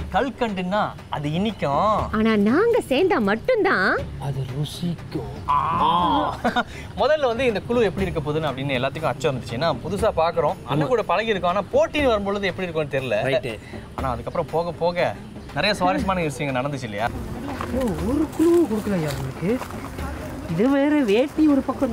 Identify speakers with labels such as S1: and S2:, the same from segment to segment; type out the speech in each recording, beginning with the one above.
S1: கல்கண்டுன்னா அது இனிக்கும்
S2: ஆனா நாங்க சேர்ந்தா மட்டும்தான்
S3: அது ருசிக்கும்
S1: முதல்ல வந்து இந்த குழு எப்படி இருக்க போகுதுன்னு அப்படின்னு எல்லாத்துக்கும் அச்சம் இருந்துச்சு ஏன்னா புதுசா பாக்குறோம் அண்ணன் கூட பழகி இருக்கோம் ஆனா போட்டின்னு வரும்பொழுது எப்படி இருக்கும்னு தெரியல
S3: ரைட்டு
S1: ஆனா அதுக்கப்புறம் போக போக நிறைய சுவாரஸ்யமான விஷயங்கள் நடந்துச்சு இல்லையா
S3: ஒரு குழுவும் கொடுக்கல ஐயா உங்களுக்கு இது வேற வேட்டி ஒரு பக்கம்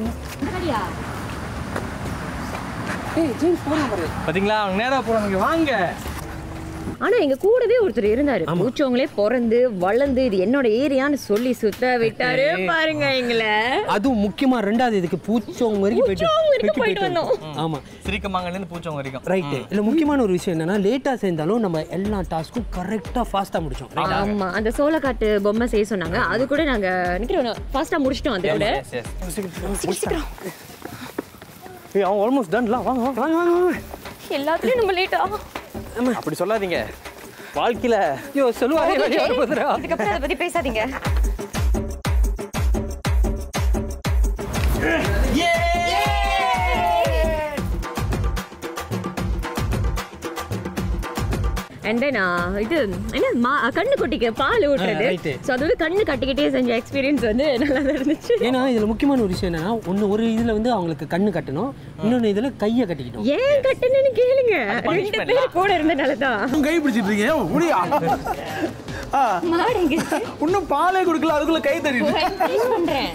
S3: ஏய் ஜேம்ஸ் போறான் பாரு
S1: பாத்தீங்களா அவங்க நேரா போறாங்க வாங்க
S2: ஆனா எங்க கூடவே ஒருத்தர் இருந்தாரு பூச்சவங்களே பிறந்து வளர்ந்து இது என்னோட ஏரியான்னு சொல்லி சுத்த விட்டாரு பாருங்க எங்களை
S3: அதுவும் முக்கியமா ரெண்டாவது இதுக்கு பூச்சோங்க வரைக்கும் போயிட்டு
S2: பூச்சோங்க வரைக்கும்
S3: போயிட்டு
S2: போயிட்டு
S3: வந்தோம். ஆமா
S1: சிரிக்கமாங்கல இருந்து பூச்சவங்க வரைக்கும்
S3: ரைட்டு இல்ல முக்கியமான ஒரு விஷயம் என்னன்னா லேட்டா சேர்ந்தாலும் நம்ம எல்லா டாஸ்க்கும் கரெக்டா ஃபாஸ்டா முடிச்சோம் ரைட்டா
S2: ஆமா அந்த சோளக்காட்டு பொம்மை செய்ய சொன்னாங்க அது கூட நாங்க நினைக்கிறோம் ஃபாஸ்டா முடிச்சிட்டோம் அது கூட
S1: Yes, yes.
S3: ஏய் அவன் ஆல்மோஸ்ட் டன்லாம் வாங்க வாங்க வாங்க வாங்க வாங்க
S2: எல்லாத்துலயும் நம்ம லேட்டா
S1: அப்படி சொல்லாதீங்க வாழ்க்கையில
S3: ஐயோ சொல்லுவாரே வழி வர போதுரா
S2: அதுக்கப்புறம் அதை பத்தி பேசாதீங்க அண்ட் தென் இது என்ன மா கண்ணு குட்டிக்கு பால் ஊட்டுறது
S3: ஆ, right.
S2: ஸோ அது வந்து கண்ணு கட்டிக்கிட்டே செஞ்ச எக்ஸ்பீரியன்ஸ் வந்து நல்லா தான் இருந்துச்சு
S3: ஏன்னா இதுல முக்கியமான ஒரு விஷயம் என்னன்னா ஒண்ணு ஒரு இதுல வந்து அவங்களுக்கு கண்ணு கட்டணும் இன்னொன்னு இதுல கையை கட்டிக்கிட்டோம்
S2: ஏன் கட்டுன்னு கேளுங்க ரெண்டு
S1: punishment
S2: பேர் கூட இருந்தனால தான்
S4: கை பிடிச்சிட்டு இருக்கீங்க முடியா ஆ,
S2: மாடுங்க
S4: இன்னும் பாலே கொடுக்கல அதுக்குள்ள கை தட்டிட்டு
S2: பண்றேன்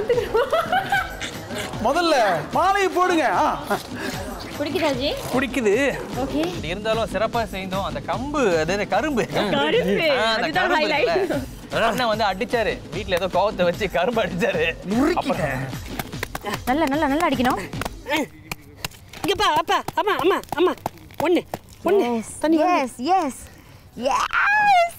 S4: முதல்ல மாலையை போடுங்க ஆ,
S2: குடிக்குதா ஜி
S4: பிடிக்குது
S2: ஓகே
S1: அப்படி இருந்தாலும் சிறப்பா செய்தோம் அந்த கம்பு அது கரும்பு
S2: கரும்பு
S1: ஆ, அந்த
S2: அதுதான்
S1: கரும்பு
S2: ஹைலைட்
S1: இருக்குல்ல, அண்ணன் வந்து அடிச்சாரு வீட்ல ஏதோ கோவத்தை வச்சு கரும்பு அடிச்சாரு அப்புறம்
S2: நல்லா நல்லா நல்லா அடிக்கணும்
S3: இங்கப்பா அப்பா அம்மா அம்மா அம்மா ஒண்ணு ஒண்ணு
S2: எஸ் எஸ் எஸ்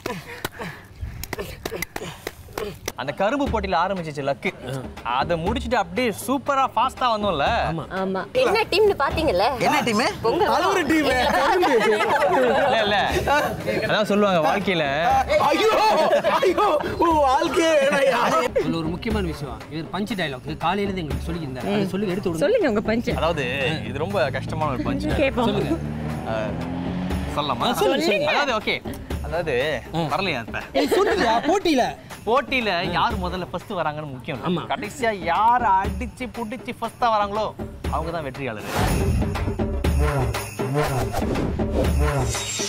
S1: அந்த கரும்பு போட்டியில ஆரம்பிச்சிச்சு லக்கு அதை முடிச்சிட்டு அப்படியே சூப்பரா ஃபாஸ்டா வந்தோம்ல
S2: ஆமா என்ன டீம்னு பாத்தீங்கல்ல
S1: என்ன டீம்
S4: அது ஒரு டீம்
S1: இல்ல இல்ல அதான் சொல்லுவாங்க வாழ்க்கையில
S4: ஐயோ ஐயோ ஓ வாழ்க்கையே வேணாயா.
S3: இதுல ஒரு முக்கியமான விஷயம் இவர் பஞ்ச் டயலாக் காலையில இருந்து எங்களுக்கு சொல்லி இருந்தாரு அதை சொல்லி எடுத்து விடுங்க
S2: சொல்லுங்க உங்க பஞ்சு
S1: அதாவது இது ரொம்ப கஷ்டமான ஒரு பஞ்ச்
S2: கேப்போம்
S1: சொல்லலாமா அதாவது ஓகே அதாவது வரலையா இப்ப
S3: ஏய், சொல்லுடா போட்டியில
S1: போட்டியில யார் முதல்ல ஃபர்ஸ்ட் வராங்கன்னு முக்கியம்
S3: ஆமா.
S1: இல்ல. கடைசியா யார் அடிச்சு புடிச்சு ஃபர்ஸ்டா வராங்களோ அவங்க தான் வெற்றியாளர்